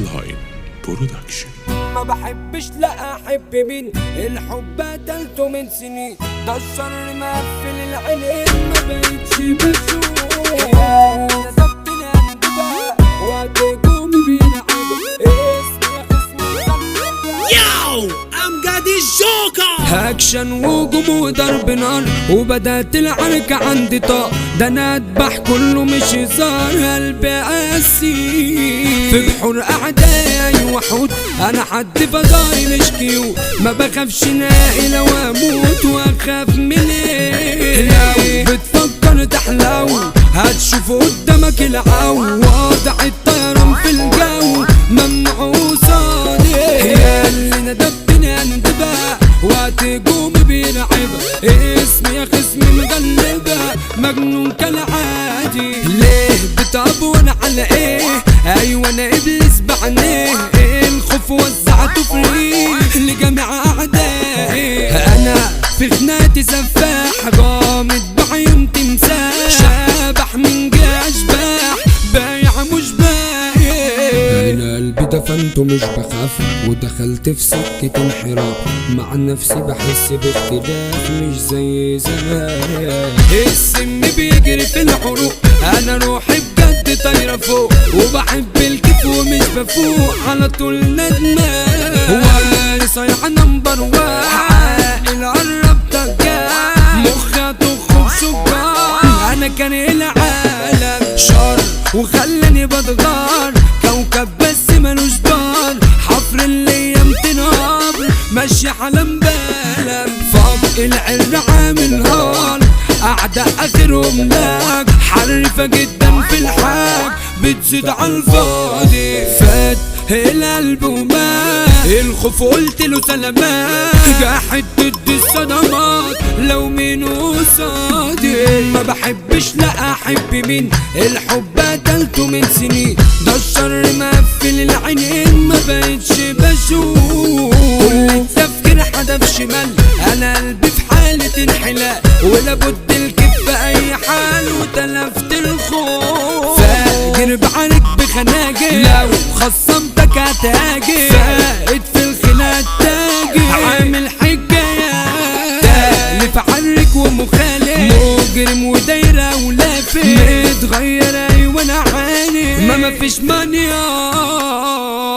لاين برودكشن ما بحبش لا احب مين الحب قتلته من سنين ده الشر مقفل العينين ما بقتش بشوف نزفتني عند بقى وقت قومي بيلعب اسمي خصمي Yo, أمجد الجوكر اكشن وهجوم وضرب نار وبدات العركة عندي طاق ده انا اذبح كله مش هزار قلبي قاسي في بحور اعدائي وحود انا حد فضاري مش كيوت ما بخافش ناقي لو اموت واخاف من ايه لو بتفكر تحلو هتشوف قدامك العو واضع الطيران في الجو ممنوع قصادي يا اللي ندبني اندبها وقت قوم بيلعب اسمي يا خصمي مغلبة مجنون كالعادي ليه بتعب وانا على ايه ايوه انا ابليس بعينيه الخوف وزعته فري لجميع اعدائي انا في خناتي سفاح غامض بعيون تمساح شابح من جه اشباح بايع مش بايع انا قلبي دفنته مش بخاف ودخلت في سكة انحراف مع نفسي بحس باختلاف مش زي زمان السم بيجري في العروق انا روحي بجد طايرة فوق وبحب الكيف ومش بفوق على طول ندمان وانا صايع نمبر واحد عاقل قرب تجاه مخها تخرج سكر انا كان العالم شر وخلاني بتغار كوكب بس ملوش بار حفر اللي يمتنهار ماشي على مبالم فوق العر عامل هار اعداء اخرهم لاك حرفة جدا في الحاج بتزيد على الفاضي فات القلب ومات الخوف قلت له سلامات جاحد ضد الصدمات لو مين قصادي ما بحبش لا احب مين الحب قتلته من سنين ده الشر مقفل العينين ما بقتش بشوف كل التفكير حدف شمال انا قلبي في حالة انحلال ولابد الكف في اي حال وتلفت الخوف فاجر بعارك بخناجر لو خصمتك هتهاجر فائد في الخناق تاجر عامل حكايات تالف عنك ومخالف مجرم ودايرة ولافف متغير ايوه انا عاني ما مفيش مانيا